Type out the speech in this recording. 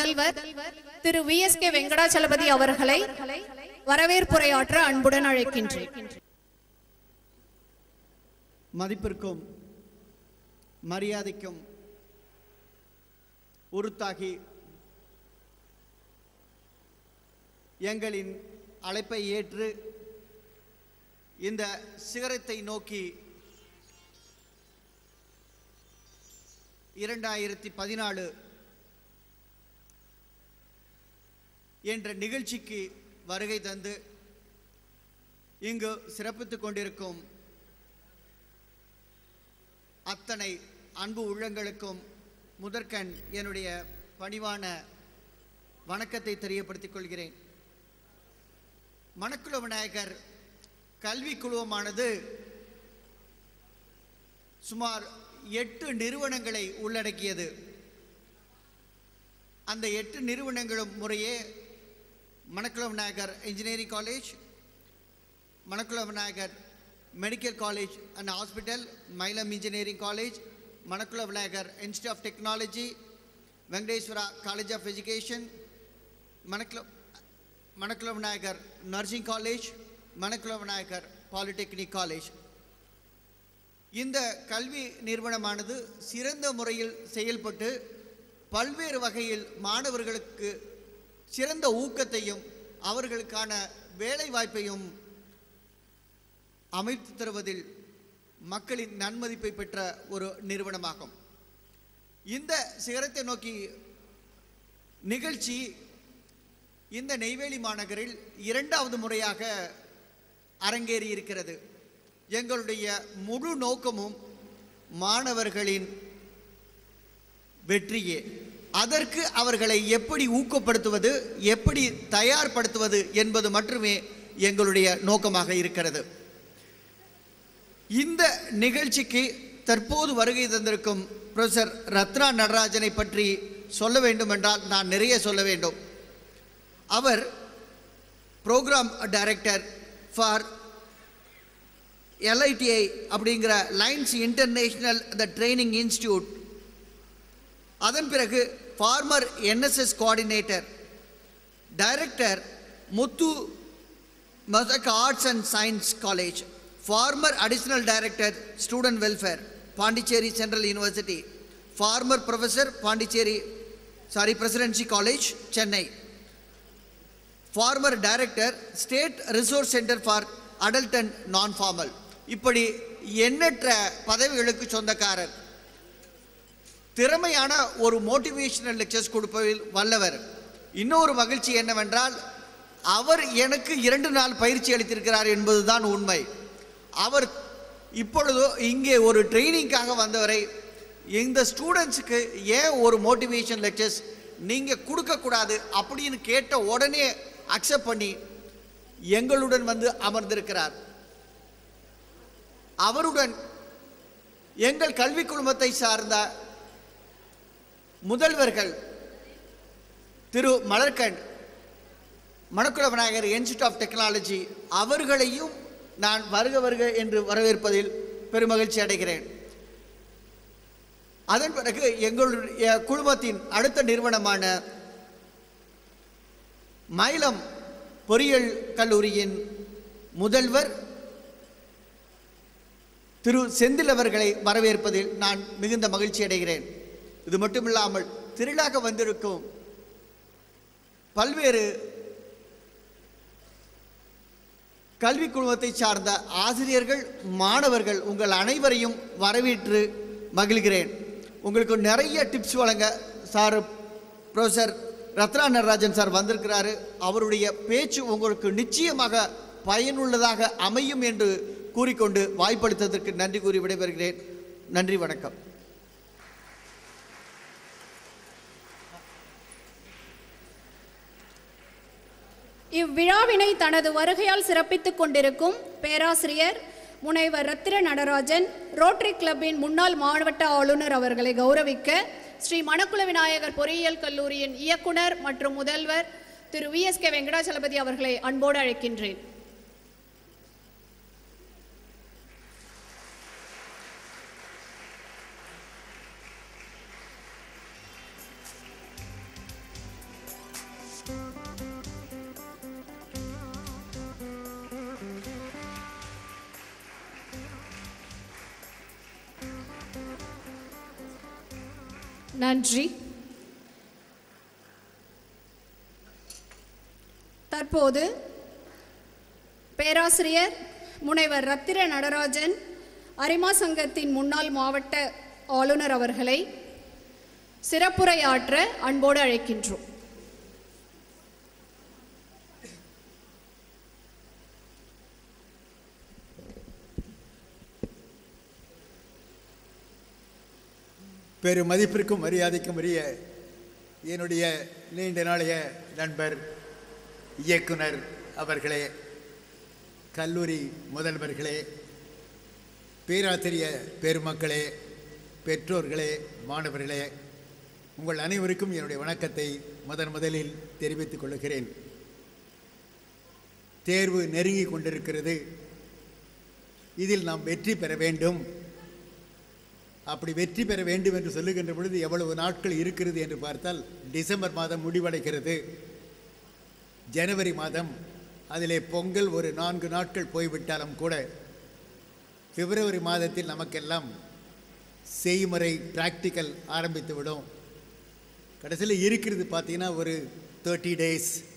முதல்வர் திரு V S K Venkatachalapathy அவர்களை வரவேற்புரையாற்ற அன்புடன் அழைக்கின்றேன் மதிப்பிற்கும் மரியாதைக்கும் உருத்தாகி எங்களின் அழைப்பை ஏற்று இந்த சிகரத்தை நோக்கி இரண்டாயிரத்தி பதினாலு என்ற நிகழ்ச்சிக்கு வருகை தந்து இங்கு சிறப்பித்துக் கொண்டிருக்கும் அத்தனை அன்பு உள்ளங்களுக்கும் முதற்கண் என்னுடைய பணிவான வணக்கத்தை தெரியப்படுத்திக் கொள்கிறேன் மணக்குள விநாயகர் கல்வி குழுவமானது சுமார் எட்டு நிறுவனங்களை உள்ளடக்கியது அந்த எட்டு நிறுவனங்களும் முறையே Manakula Vinayagar engineering college Manakula Vinayagar medical college and hospital Mailam engineering college Manakula Vinayagar institute of technology Venkateswara college of education Manakula Manakula Vinayagar nursing college Manakula Vinayagar polytechnic college இந்த கல்வி நிறுவனமானது சிறந்த முறையில் செயல்பட்டு பல்வேறு வகையில் மாணவர்களுக்கு சிறந்த ஊக்கத்தையும் அவர்களுக்கான வேலை வாய்ப்பையும் அமைத்து தருவதில் மக்களின் நன்மதிப்பை பெற்ற ஒரு நிறுவனமாகும் இந்த சிகரத்தை நோக்கி நிகழ்ச்சி இந்த நெய்வேலி மாநகரில் இரண்டாவது முறையாக அரங்கேறி இருக்கிறது எங்களுடைய முழு நோக்கமும் மாணவர்களின் வெற்றியே அதற்கு அவர்களை எப்படி ஊக்கப்படுத்துவது எப்படி தயார்படுத்துவது என்பது மட்டுமே எங்களுடைய நோக்கமாக இருக்கிறது இந்த நிகழ்ச்சிக்கு தற்போது வருகை தந்திருக்கும் ப்ரொஃபசர் ரத்னா நடராஜனை பற்றி சொல்ல வேண்டும் என்றால் நான் நிறைய சொல்ல வேண்டும் அவர் ப்ரோக்ராம் டைரக்டர் ஃபார் எல்ஐடிஐ அப்படிங்கிற Lions international the training institute அதன் பிறகு former NSS coordinator director Muthu மசக் arts and science college former additional director student welfare Pondicherry central university former professor Pondicherry sorry presidency college Chennai former director state resource centre for adult and non formal இப்படி எண்ணற்ற பதவிகளுக்கு சொந்தக்காரர் திறமையான ஒரு motivational lectures கொடுப்பதில் வல்லவர் இன்னொரு மகிழ்ச்சி என்னவென்றால் அவர் எனக்கு இரண்டு நாள் பயிற்சி அளித்திருக்கிறார் என்பதுதான் உண்மை அவர் இப்பொழுதோ இங்கே ஒரு ட்ரைனிங்காக வந்தவரை இந்த ஸ்டூடெண்ட்ஸுக்கு ஏன் ஒரு மோட்டிவேஷன் லெக்சர்ஸ் நீங்கள் கொடுக்கக்கூடாது அப்படின்னு கேட்ட உடனே அக்செப்ட் பண்ணி எங்களுடன் வந்து அமர்ந்திருக்கிறார் அவருடன் எங்கள் கல்வி குழுமத்தை சார்ந்த முதல்வர்கள் திரு மலர்கண்ட் Manakula Vinayagar institute of technology அவர்களையும் நான் வருக வருக என்று வரவேற்பதில் பெருமகிழ்ச்சி அடைகிறேன் அதன் பிறகு எங்களுடைய குழுமத்தின் அடுத்த நிறுவனமான மயிலம் பொறியியல் கல்லூரியின் முதல்வர் திரு செந்தில் அவர்களை வரவேற்பதில் நான் மிகுந்த மகிழ்ச்சி அடைகிறேன் இது மட்டுமில்லாமல் திரளாக வந்திருக்கும் பல்வேறு கல்வி குழுமத்தை சார்ந்த ஆசிரியர்கள் மாணவர்கள் உங்கள் அனைவரையும் வரவேற்று மகிழ்கிறேன் உங்களுக்கு நிறைய டிப்ஸ் வழங்க sir professor Ratna Natarajan sir வந்திருக்கிறாரு அவருடைய பேச்சு உங்களுக்கு நிச்சயமாக பயனுள்ளதாக அமையும் என்று கூறிக்கொண்டு வாய்ப்பளித்ததற்கு நன்றி கூறி விடைபெறுகிறேன் நன்றி வணக்கம் இவ்விழாவினை தனது வருகையால் சிறப்பித்துக் கொண்டிருக்கும் பேராசிரியர் முனைவர் ரத்திர நடராஜன் ரோட்டரி கிளப்பின் முன்னாள் மாவட்ட ஆளுநர் அவர்களை கௌரவிக்க ஸ்ரீ மணக்குள விநாயகர் பொறியியல் கல்லூரியின் இயக்குனர் மற்றும் முதல்வர் திரு வி எஸ் கே வெங்கடாச்சலபதி அவர்களை அன்போடு அழைக்கின்றேன் நன்றி தற்போது பேராசிரியர் முனைவர் ரத்திர நடராஜன் அரிமா சங்கத்தின் முன்னாள் மாவட்ட ஆளுநர் அவர்களை சிறப்புரையாற்ற அன்போடு அழைக்கின்றோம் பெரும் மதிப்பிற்கும் மரியாதைக்கும் உரிய என்னுடைய நீண்ட நாளைய நண்பர் இயக்குனர் அவர்களே கல்லூரி முதல்வர்களே பேராசிரிய பெருமக்களே பெற்றோர்களே மாணவர்களே உங்கள் அனைவருக்கும் என்னுடைய வணக்கத்தை முதன் முதலில் தெரிவித்துக் கொள்கிறேன் தேர்வு நெருங்கி கொண்டிருக்கிறது இதில் நாம் வெற்றி பெற வேண்டும் அப்படி வெற்றி பெற வேண்டும் என்று சொல்லுகின்ற பொழுது எவ்வளவு நாட்கள் இருக்கிறது என்று பார்த்தால் டிசம்பர் மாதம் முடிவடைகிறது ஜனவரி மாதம் அதிலே பொங்கல் ஒரு நான்கு நாட்கள் போய்விட்டாலும் கூட பிப்ரவரி மாதத்தில் நமக்கெல்லாம் செய்முறை பிராக்டிக்கல் ஆரம்பித்து விடும் கடைசியில் இருக்கிறது பார்த்தீங்கன்னா ஒரு தேர்ட்டி டேஸ்